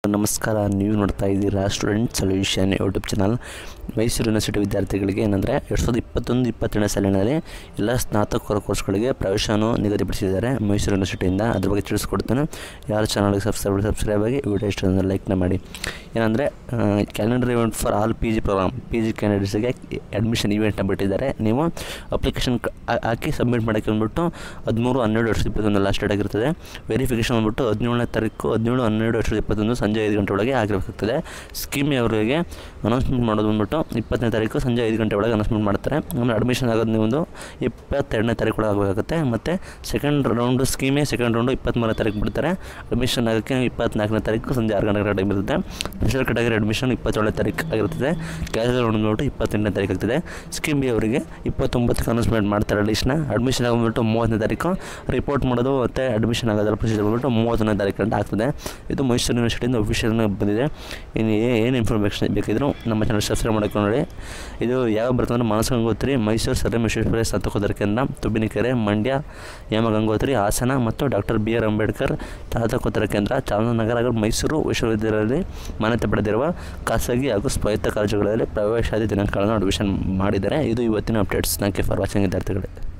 ನಮಸ್ಕಾರ ನೀವು ನೋಡ್ತಾ ಇದ್ದೀರಾ student solution YouTube channel Mysuru university ವಿದ್ಯಾರ್ಥಿಗಳಿಗೆ ಏನಂದರೆ ಎರಡು ಸಾವಿರದ ಇಪ್ಪತ್ತೊಂದು ಇಪ್ಪತ್ತೆರಡನೇ ಸಾಲಿನಲ್ಲಿ ಎಲ್ಲ ಸ್ನಾತಕೋತ್ತರ ಕೋರ್ಸ್ಗಳಿಗೆ ಪ್ರವೇಶವನ್ನು ನಿಗದಿಪಡಿಸಿದ್ದಾರೆ ಮೈಸೂರು ಯೂನಿವರ್ಸಿಟಿಯಿಂದ ಅದ್ರ ಬಗ್ಗೆ ತಿಳಿಸ್ಕೊಡ್ತೇನೆ ಯಾರು ಚಾನಲ್ಗೆ ಸಬ್ಸ್ಕ್ರೈಬ್ ಸಬ್ಸ್ಕ್ರೈಬ್ ಆಗಿ ವಿಡಿಯೋ ಇಷ್ಟ ಅಂದರೆ ಲೈಕ್ನ ಮಾಡಿ ಏನಂದರೆ calendar event for all P G program P G ಕ್ಯಾಂಡಿಡೇಟ್ಸ್ಗೆ ಅಡ್ಮಿಷನ್ ಇವೆಂಟ್ನ ಬಿಟ್ಟಿದ್ದಾರೆ ನೀವು ಅಪ್ಲಿಕೇಶನ್ ಹಾಕಿ ಸಬ್ಮಿಟ್ ಮಾಡೋಕ್ಕೆ ಬಂದ್ಬಿಟ್ಟು ಹದಿಮೂರು ಹನ್ನೆರಡು ಎರಡು ಸಾವಿರದ ಇಪ್ಪತ್ತೊಂದು ಲಾಸ್ಟ್ ಡೇಟ್ ಆಗಿರ್ತದೆ ವೆರಿಫಿಕೇಷನ್ ಬಂದ್ಬಿಟ್ಟು ಹದಿನೇಳನೇ ತಾರೀಕು ಹದಿನೇಳು ಹನ್ನೆರಡು ಎರಡು ಸಾವಿರದ ಇಪ್ಪತ್ತೊಂದು ಸಂಜೆ ಐದು ಗಂಟೆ ಒಳಗೆ ಆಗಿರಬೇಕಾಗ್ತದೆ ಸ್ಕೀಮ್ ಅವರಿಗೆ ಅನೌನ್ಸ್ಮೆಂಟ್ ಮಾಡೋದು ಬಂದ್ಬಿಟ್ಟು ಇಪ್ಪತ್ತನೇ ತಾರೀಕು ಸಂಜೆ ಐದು ಗಂಟೆ ಒಳಗೆ ಅನೌನ್ಸ್ಮೆಂಟ್ ಮಾಡ್ತಾರೆ ಆಮೇಲೆ ಅಡ್ಮಿಷನ್ ಆಗೋದು ನೀವು ಒಂದು ಇಪ್ಪತ್ತೆರಡನೇ ತಾರೀಕು ಒಳಗೆ ಆಗಬೇಕಾಗುತ್ತೆ ಮತ್ತು ಸೆಕೆಂಡ್ ರೌಂಡು ಸ್ಕೀಮೇ ಸೆಕೆಂಡ್ ರೌಂಡು ಇಪ್ಪತ್ತ್ಮೂರನೇ ತಾರೀಕು ಬಿಡ್ತಾರೆ ಅಡ್ಮಿಷನ್ ಆಗೋಕ್ಕೆ ಇಪ್ಪತ್ನಾಲ್ಕನೇ ತಾರೀಕು ಸಂಜೆ ಆರು ಗಂಟೆ ಟೈಮ್ ಇರುತ್ತೆ ಸ್ಪೆಷಲ್ ಕೆಟಗರಿ ಅಡ್ಮಿಷನ್ ಇಪ್ಪತ್ತೇಳನೇ ತಾರೀಕು ಆಗಿರ್ತದೆ ಕ್ಯಾಶುವಲ್ ರೌಂಡ್ ಬಂದ್ಬಿಟ್ಟು ಇಪ್ಪತ್ತೆಂಟನೇ ತಾರೀಕು ಆಗ್ತದೆ ಸ್ಕೀಮ್ ಬಿ ಅವರಿಗೆ ಇಪ್ಪತ್ತೊಂಬತ್ತಕ್ಕೆ ಅನೌನ್ಸ್ಮೆಂಟ್ ಮಾಡ್ತಾರೆ ಲೀಸ್ಟ್ನ ಅಡ್ಮಿಷನ್ ಆಗೋದ್ಬಿಟ್ಟು ಮೂವತ್ತನೇ ತಾರೀಕು ರಿಪೋರ್ಟ್ ಮಾಡೋದು ಮತ್ತು ಅಡ್ಮಿಷನ್ ಆಗೋದರ ಪ್ರೊಸೀಜರ್ ಬಂದ್ಬಿಟ್ಟು ಮೂವತ್ತನೇ ತಾರೀಕು ಅಂತ ಆಗ್ತದೆ ಇದು ಮೈಸೂರು ಯೂನಿವರ್ಸಿಟಿಯಿಂದ ಅಫಿಷಿಯಲ್ ಬಂದಿದೆ ಇನ್ನು ಏನು ಇನ್ಫಾರ್ಮೇಷನ್ ಬೇಕಿದ್ರು ನಮ್ಮ ಚಾನಲ್ ಸಬ್ಸ್ಕ್ರೈಬ್ ಮಾಡ್ಕೊಂಡು ನೋಡಿ ಇದು ಯಾವ ಬರ್ತದೆ ಅಂದ್ರೆ ಮಾನಸ ಗಂಗೋತ್ರಿ ಮೈಸೂರು ಸರ್ ಎಂ ವಿಶ್ವೇಶ್ವರಯ್ಯ ಸ್ನಾತಕೋತ್ತರ ಕೇಂದ್ರ ತುಬ್ಬಿನಕೆರೆ ಮಂಡ್ಯ ಹೇಮ ಗಂಗೋತ್ರಿ ಹಾಸನ ಮತ್ತು ಡಾಕ್ಟರ್ ಬಿ ಆರ್ ಅಂಬೇಡ್ಕರ್ ಸ್ನಾತಕೋತ್ತರ ಕೇಂದ್ರ ಚಾಮರಾಜನಗರ ಹಾಗೂ ಮೈಸೂರು ವಿಶ್ವವಿದ್ಯಾಲಯದಲ್ಲಿ ಮಾನ್ಯತೆ ಪಡೆದಿರುವ ಖಾಸಗಿ ಹಾಗೂ ಸ್ವಾಯತ್ತ ಕಾಲೇಜುಗಳಲ್ಲಿ ಪ್ರವೇಶಾದಿ ದಿನಾಂಕಗಳನ್ನು ಅಡ್ಮಿಷನ್ ಮಾಡಿದ್ದಾರೆ ಇದು ಇವತ್ತಿನ updates thank you for watching ವಿದ್ಯಾರ್ಥಿಗಳೇ